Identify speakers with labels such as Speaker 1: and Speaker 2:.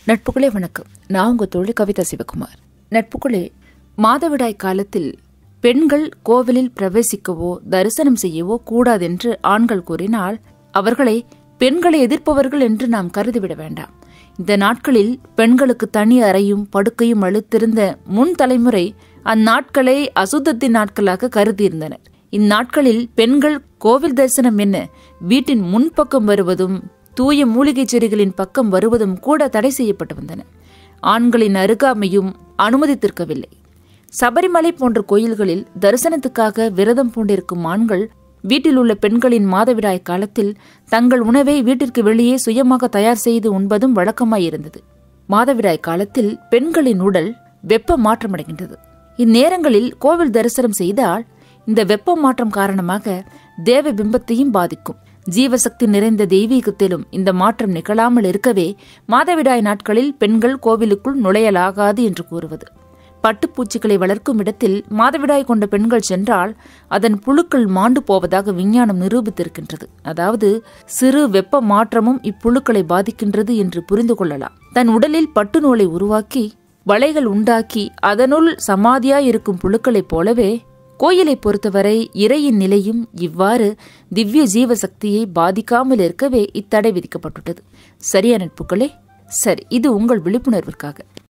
Speaker 1: நட்புகளே வணக்கம் நான் உங்க தோழி கவிதா சிவகுமார் நட்புகளே மாதவிடாய் காலத்தில் பெண்கள் கோவிலில் பிரவேசிக்கவோ தரிசனம் செய்யவோ கூடாதென்று ஆண்கள் கூறினால் அவர்களை பெண்களை எதிர்ப்பவர்கள் என்று நாம் கருதிவிட வேண்டாம் இந்த நாட்களில் பெண்களுக்கு தனி அறையும் படுக்கையும் அளித்திருந்த முன் தலைமுறை அந்நாட்களை அசுத்தத்தின் நாட்களாக கருதியிருந்தனர் இந்நாட்களில் பெண்கள் கோவில் தரிசனம் என்ன வீட்டின் முன்பக்கம் வருவதும் தூய மூலிகைச் செடிகளின் பக்கம் வருவதும் கூட தடை செய்யப்பட்டு வந்தன ஆண்களின் அருகாமையும் அனுமதித்திருக்கவில்லை சபரிமலை போன்ற கோயில்களில் தரிசனத்துக்காக விரதம் பூண்டிருக்கும் ஆண்கள் வீட்டில் உள்ள பெண்களின் மாதவிடாய் காலத்தில் தங்கள் உணவை வீட்டிற்கு வெளியே சுயமாக தயார் செய்து உண்பதும் வழக்கமாயிருந்தது மாதவிடாய் காலத்தில் பெண்களின் உடல் வெப்ப மாற்றமடைகின்றது இந்நேரங்களில் கோவில் தரிசனம் செய்தால் இந்த வெப்ப மாற்றம் காரணமாக தேவ பிம்பத்தையும் பாதிக்கும் ஜீவசக்தி நிறைந்த தெய்வீகத்திலும் இந்த மாற்றம் நிகழாமல் இருக்கவே மாதவிடாய் நாட்களில் பெண்கள் கோவிலுக்குள் நுழையலாகாது என்று கூறுவது பட்டுப்பூச்சிகளை வளர்க்கும் இடத்தில் மாதவிடாய் கொண்ட பெண்கள் சென்றால் அதன் புழுக்கள் மாண்டு போவதாக விஞ்ஞானம் நிரூபித்திருக்கின்றது அதாவது சிறு வெப்ப மாற்றமும் இப்புழுக்களை பாதிக்கின்றது என்று புரிந்து கொள்ளலாம் தன் உடலில் பட்டு நூலை உருவாக்கி வலைகள் உண்டாக்கி அதனுள் சமாதியாயிருக்கும் புழுக்களைப் போலவே கோயிலை பொறுத்தவரை இறையின் நிலையும் இவ்வாறு திவ்ய ஜீவசக்தியை பாதிக்காமல் இருக்கவே இத்தடை விதிக்கப்பட்டுள்ளது சரியா நட்புகளே சரி இது உங்கள் விழிப்புணர்விற்காக